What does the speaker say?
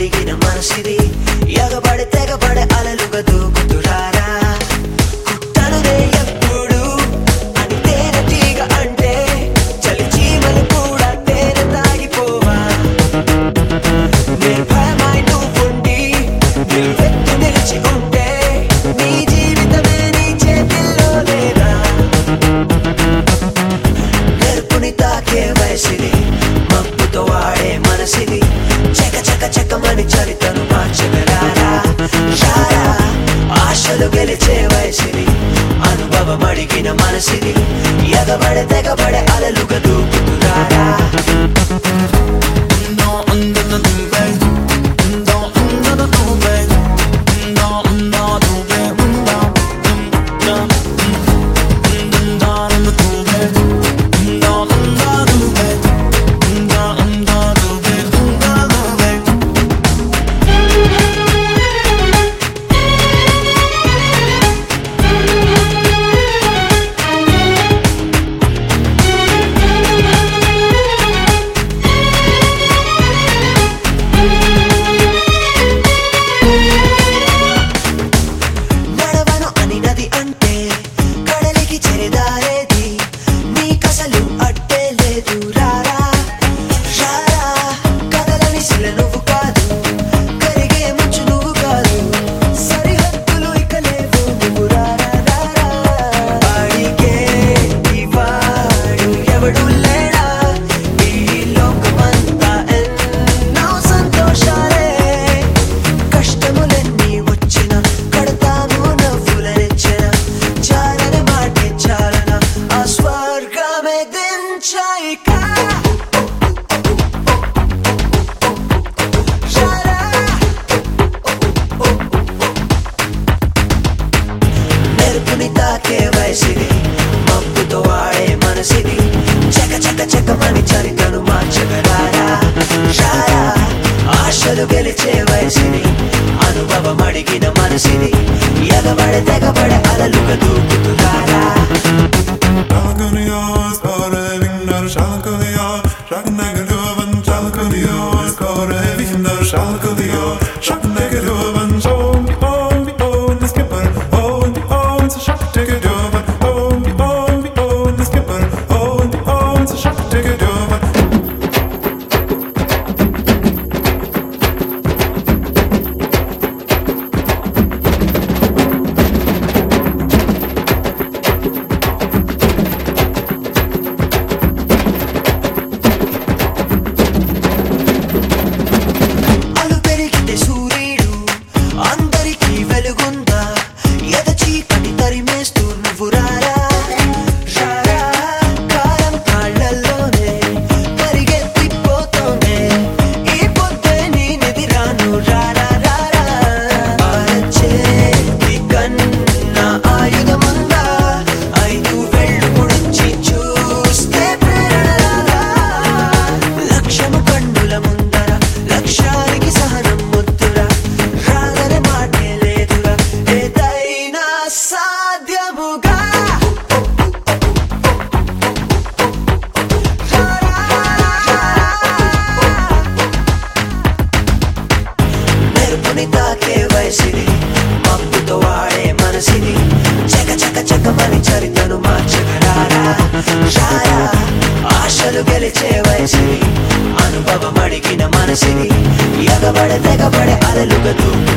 అడిగిన మనసిది ఎగబడి తెగబడి అలలుగా దూకుతురారా కుట్టనుదే ఎప్పుడు అని తేనె తీగ అంటే చలి చీమలు కూడా తేనె తాగిపోవా నిర్భయమై నువ్వుండి నిలువెత్తు నిలిచి ఉంటే నీ జీవితమే నీ చేతిలో లేదా నెరుపుని తాకే వయసిది మబ్బుతో వాడే మనసిది చెక చెక చెకమని చరితను మార్చగరారా రారా ఆశలు గెలిచే వయసిది అనుభవం అడిగిన మనసిది ఎగబడే తెగబడే అలలుగా దూకుతురారా నడవను అని నది అంటే కడలికి చెరిదారేది నీకసలు అడ్డే లేదు రారా రారా కదలని శిల నువ్వు కాదు కరిగే మంచు నువ్వు కాదు సరిహద్దులు ఇక లేవు నువ్వు రారా రారా వాడికే ఇవాడు ఎవడు లేడా ఈ లోకమంతా ఎన్నో సంతోషాలే కష్టములన్నీ వచ్చిన కడతాము నవ్వుల రెచ్చెన చాలన మాటే చాలన ఆ స్వర్గమే దించాయిక మెరుపుని తాకే వయసిది మబ్బుతో వాడే మనసిది చక చక చకమని చరితను మార్చగరారా రారా ఆశలు గెలిచే వయసిది అనుభవం అడిగిన మనసిది ఎగబడే తెగబడే అలలుగా దూకుతురారా Shalakuniya, skore vindar shalakuniya, shaknagadovan shalakuniya, skore vindar shalakuniya, shaknagadovan on the on the on the skipper, on the on the shaknagadovan, on the on the on the skipper, on the on the shaknagadovan. అలు పెరిగితే సూర్యుడు అందరికీ వెలుగుందా ఎద చీకటి తరిమేస్తూ నువ్వు రారా రారా కాలం కాళ్ళల్లోనే పరిగెత్తిపోతోంది ఈ పొద్దే నీ నిధిరాను రారా రారా ఆరచ్చే ఈ కన్నా ఆయుధముందా ఐదు వెళ్ళు ముడిచి చూస్తే ప్రేరణ లక్ష్యము కన్నుల ముందర లక్ష్యానికి సహనం ముద్దురా రాగని మాటే లేదురా ఏదైనా సాధ్యముగా మెరుపుని తాకే వయసిది మబ్బుతో వాడే మనసిది చక చక చకమని చరితను మార్చగరారా రారా ఆశలు గెలిచే వయసిది అనుభవం అడిగిన మనసిది ఎగబడే తెగబడే అలలుగా దూకు